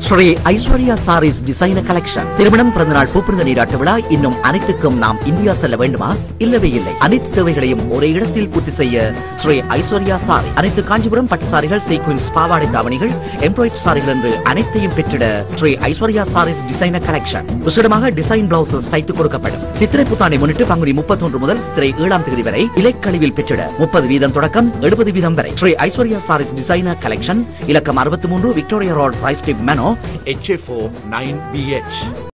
Sri Aishwarya sarees designer collection திருமணம் பிறந்தநாள் பூப்பிருந்த நீராட்டு விழா இன்னும் அனைத்துக்கும் நாம் இந்தியா செல்ல வேண்டுமா இல்லவே இல்லை அனைத்து தேவைகளையும் ஒரே இடத்தில் பூர்த்தி செய்ய ஸ்ரீ ஐஸ்வர்யா சாரி அனைத்து காஞ்சிபுரம் பட்டு சாரிகள் சீக்வன்ஸ் பாவாடை தாவணிகள் எம்ப்ராய்ட் சாரிகள் என்று அனைத்தையும் பெற்றிட Sri Aishwarya sarees designer collection விசேடமாக டிசைன் பிளவுசஸ் தைத்து கொடுக்கப்படும் சித்திரை புத்தாண்டை முன்னிட்டு பங்குனி முப்பத்தொன்று முதல் சித்திரை ஏழாம் தேதி வரை இலைக்கழிவில் பெற்றிட முப்பது வீதம் தொடக்கம் எழுபது வீதம் வரை Sri Aishwarya sarees designer collection இலக்கம் அறுபத்தி மூன்று Victoria road rice மெனோ HA4 9BH